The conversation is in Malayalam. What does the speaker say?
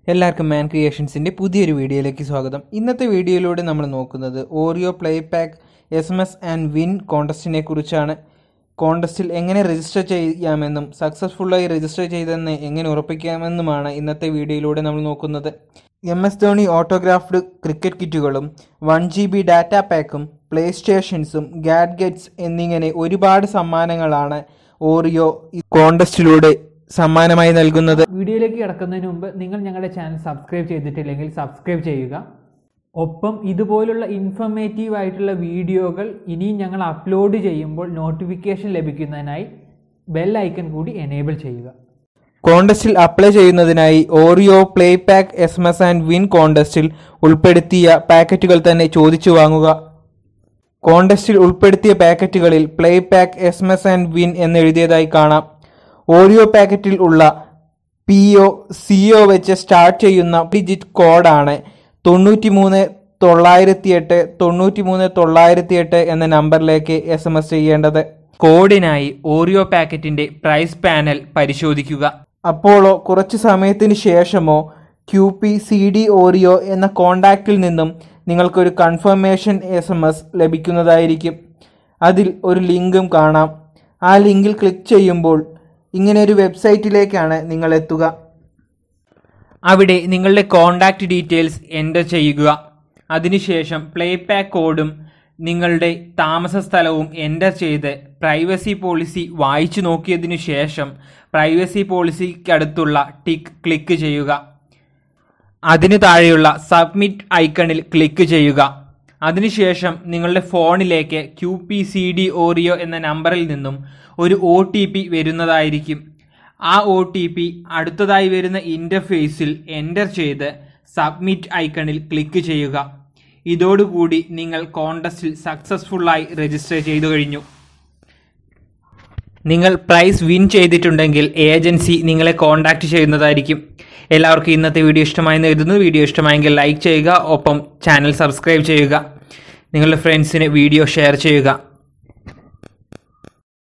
എല്ലാവർക്കും മാൻ ക്രിയേഷൻസിൻ്റെ പുതിയൊരു വീഡിയോയിലേക്ക് സ്വാഗതം ഇന്നത്തെ വീഡിയോയിലൂടെ നമ്മൾ നോക്കുന്നത് Oreo play pack S M S and win കോണ്ടസ്റ്റിനെ കുറിച്ചാണ് കോണ്ടസ്റ്റിൽ എങ്ങനെ രജിസ്റ്റർ ചെയ്യാമെന്നും സക്സസ്ഫുള്ളായി രജിസ്റ്റർ ചെയ്തെന്ന് എങ്ങനെ ഉറപ്പിക്കാമെന്നുമാണ് ഇന്നത്തെ വീഡിയോയിലൂടെ നമ്മൾ നോക്കുന്നത് M S Dhoni autographed cricket കിറ്റുകളും വൺ ജി ബി ഡാറ്റ പാക്കും പ്ലേ സ്റ്റേഷൻസും ഗാഡ്ഗറ്റ്സ് എന്നിങ്ങനെ ഒരുപാട് സമ്മാനങ്ങളാണ് ഓറിയോ ഈ കോണ്ടസ്റ്റിലൂടെ സമ്മാനമായി നൽകുന്നത് വീഡിയോയിലേക്ക് കിടക്കുന്നതിന് മുമ്പ് നിങ്ങൾ ഞങ്ങളുടെ ചാനൽ സബ്സ്ക്രൈബ് ചെയ്തിട്ടില്ലെങ്കിൽ സബ്സ്ക്രൈബ് ചെയ്യുക ഒപ്പം ഇതുപോലുള്ള ഇൻഫർമേറ്റീവ് ആയിട്ടുള്ള വീഡിയോകൾ ഇനിയും ഞങ്ങൾ അപ്ലോഡ് ചെയ്യുമ്പോൾ നോട്ടിഫിക്കേഷൻ ലഭിക്കുന്നതിനായി ബെൽ ഐക്കൺ കൂടി എനേബിൾ ചെയ്യുക കോണ്ടസ്റ്റിൽ അപ്ലൈ ചെയ്യുന്നതിനായി Oreo play pack S M S and win കോണ്ടസ്റ്റിൽ ഉൾപ്പെടുത്തിയ പാക്കറ്റുകൾ തന്നെ ചോദിച്ചു വാങ്ങുക കോണ്ടസ്റ്റിൽ ഉൾപ്പെടുത്തിയ പാക്കറ്റുകളിൽ play pack S M S and win എന്നെഴുതിയതായി കാണാം ഓറിയോ പാക്കറ്റിൽ ഉള്ള പി ഒ സി ഒ വെച്ച് സ്റ്റാർട്ട് ചെയ്യുന്ന ഡിജിറ്റ് കോഡാണ് തൊണ്ണൂറ്റി മൂന്ന് തൊള്ളായിരത്തി എട്ട് തൊണ്ണൂറ്റി മൂന്ന് തൊള്ളായിരത്തി എട്ട് എന്ന നമ്പറിലേക്ക് എസ് എം എസ് ചെയ്യേണ്ടത് കോഡിനായി ഓറിയോ പാക്കറ്റിന്റെ പ്രൈസ് പാനൽ പരിശോധിക്കുക അപ്പോളോ കുറച്ച് സമയത്തിന് ശേഷമോ Q P C D Oreo എന്ന കോണ്ടാക്റ്റിൽ നിന്നും നിങ്ങൾക്കൊരു കൺഫർമേഷൻ എസ് എം എസ് ലഭിക്കുന്നതായിരിക്കും അതിൽ ഒരു ലിങ്കും കാണാം ആ ലിങ്കിൽ ക്ലിക്ക് ചെയ്യുമ്പോൾ ഇങ്ങനെ ഒരു വെബ്സൈറ്റിലേക്കാണ് നിങ്ങൾ എത്തുക അവിടെ നിങ്ങളുടെ കോണ്ടാക്റ്റ് ഡീറ്റെയിൽസ് എൻ്റർ ചെയ്യുക അതിനുശേഷം പ്ലേ പാക്ക് കോഡും നിങ്ങളുടെ താമസ സ്ഥലവും എൻ്റർ ചെയ്ത് പ്രൈവസി പോളിസി വായിച്ചു നോക്കിയതിനു ശേഷം പ്രൈവസി പോളിസിക്കടുത്തുള്ള ടിക്ക് ക്ലിക്ക് ചെയ്യുക അതിനു താഴെയുള്ള സബ്മിറ്റ് ഐക്കണിൽ ക്ലിക്ക് ചെയ്യുക അതിനുശേഷം നിങ്ങളുടെ ഫോണിലേക്ക് Q P C D Oreo എന്ന നമ്പറിൽ നിന്നും ഒരു ഒ ടി പി വരുന്നതായിരിക്കും ആ ഒ ടി പി അടുത്തതായി വരുന്ന ഇൻ്റർഫേസിൽ എൻ്റർ ചെയ്ത് സബ്മിറ്റ് ഐക്കണിൽ ക്ലിക്ക് ചെയ്യുക ഇതോടുകൂടി നിങ്ങൾ കോണ്ടസ്റ്റിൽ സക്സസ്ഫുള്ളായി രജിസ്റ്റർ ചെയ്തു കഴിഞ്ഞു നിങ്ങൾ പ്രൈസ് വിൻ ചെയ്തിട്ടുണ്ടെങ്കിൽ ഏജൻസി നിങ്ങളെ കോൺടാക്ട് ചെയ്യുന്നതായിരിക്കും എല്ലാവർക്കും ഇന്നത്തെ വീഡിയോ ഇഷ്ടമായെന്ന് കരുതുന്നു വീഡിയോ ഇഷ്ടമായെങ്കിൽ ലൈക്ക് ചെയ്യുക ഒപ്പം ചാനൽ സബ്സ്ക്രൈബ് ചെയ്യുക നിങ്ങളുടെ ഫ്രണ്ട്സിന് വീഡിയോ ഷെയർ ചെയ്യുക